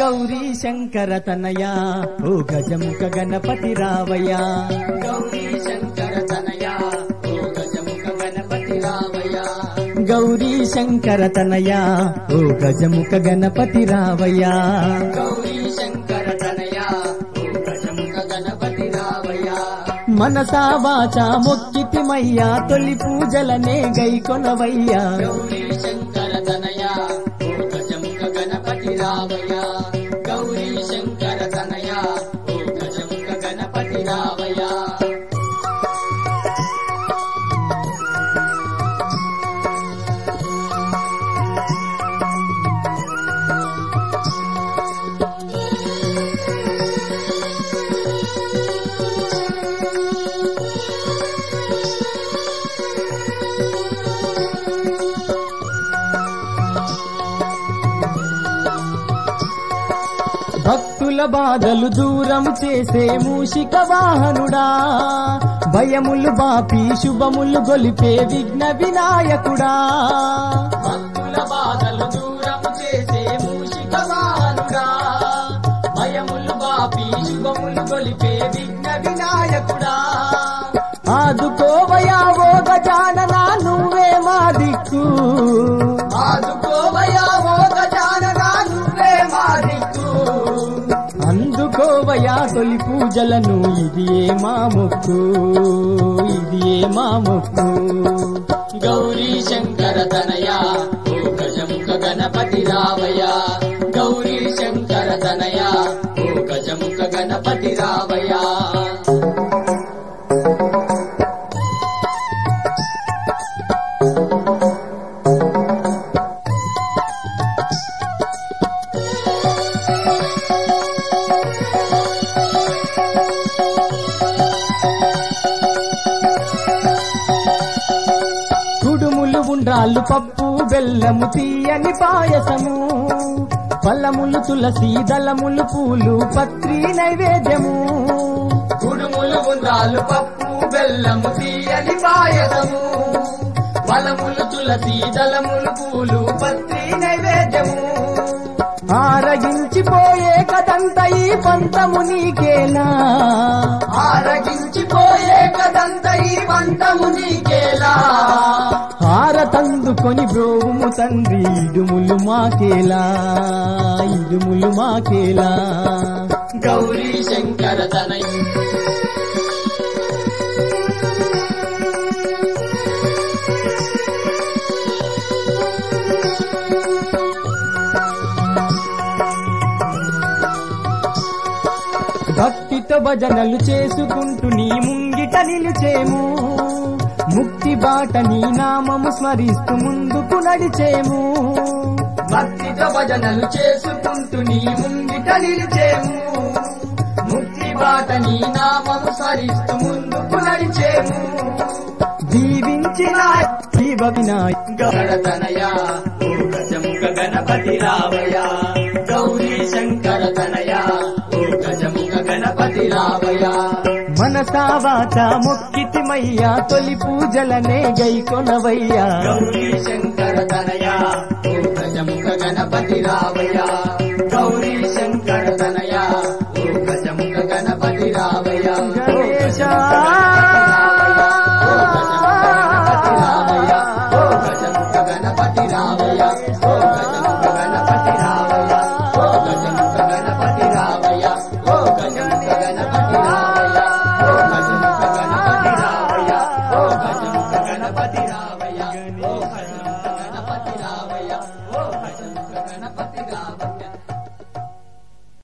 గౌరీ శంకర తనయ ఓ గజముఖ గణపతి రావయ్య గౌరీ శంకర తనయ ఓ గజముఖ గణపతి రావయ్య గౌరీ శంకర తనయ ఓ గజముఖ గణపతి రావయ్య గౌరీ శంకర తనయ ఓ గజముఖ గణపతి రావయ్య మనసా వాచ మొక్కితిమయ్యా తొలి పూజలనే గైకొనవయ్యా గౌరీ శంకర తనయ ఓ గజముఖ గణపతి రావయ్య గౌరీ శంకర తనయ ఓ గజముఖ గణపతి రావయ్య భక్తుల బాధలు దూరం చేసే మూషిక వాహనుడా భయములు బాపి శుభములు గొలిపే విఘ్న వినాయకుడా భక్తుల బాధలు దూరం చేసే మూషిక వాహనుడా భయములు బాపి శుభములు గొలిపే విఘ్న వినాయకుడా ఆదుకోవయా ఓ గజాననా నువ్వే మా దిక్కు ఆదుకోవయా ఓ గజాననా నువ్వే మా దిక్కు అందుకోవయా తొలి పూజలను ఇది ఏ మా మొక్కు ఇది ఏ మా మొక్కు గౌరీ శంకర తనయ ఓ గజముఖ గణపతి రావయ్య గౌరీ శంకర తనయ ఓ గజముఖ గణపతి రావయ్య కుడుములు ఉండ్రాళ్ళు పప్పు బెల్లము తీయని పాయసము ఫలములు తులసి దళములు పూలు పత్రి నైవేద్యము కుడుములు ఉండ్రాలు పప్పు బెల్లము తీయని పాయసము ఫలములు తులసి దళములు పూలు పత్రి నైవేద్యము ఆరగించిపోయే కదంత ఈ పంతము నీకేలా ఆరగించిపోయే కదంత ఈ పంతము నీకేలా హారతందుకొని బ్రోవుము తండ్రి ఇడుములు మాకేలా ఇడుములు మాకేలా గౌరీ శంకర తనయ భక్తితో భజనలు చేసుకుంటూ నీ ముంగిట నిలిచేము ముక్తి బాట నీ నామము స్మరిస్తూ ముందుకు నడిచేము భక్తితో భజనలు చేసుకుంటూ నీ ముంగిట నిలిచేము ముక్తి బాట నీ నామము స్మరిస్తూ ముందుకు నడిచేము దీవించిన జీవ వినాయక గణతనయ ఓ గజముఖ గణపతి రావయ గౌరీ శంకర తనయ ఓ గజముఖ గణపతి రావయ మనసా వాచ మొక్కితిమయ్యా తొలి పూజలనే గైకొనవయ్యా గౌరీ శంకర తనయ ఓ గజముఖ గణపతి రావయ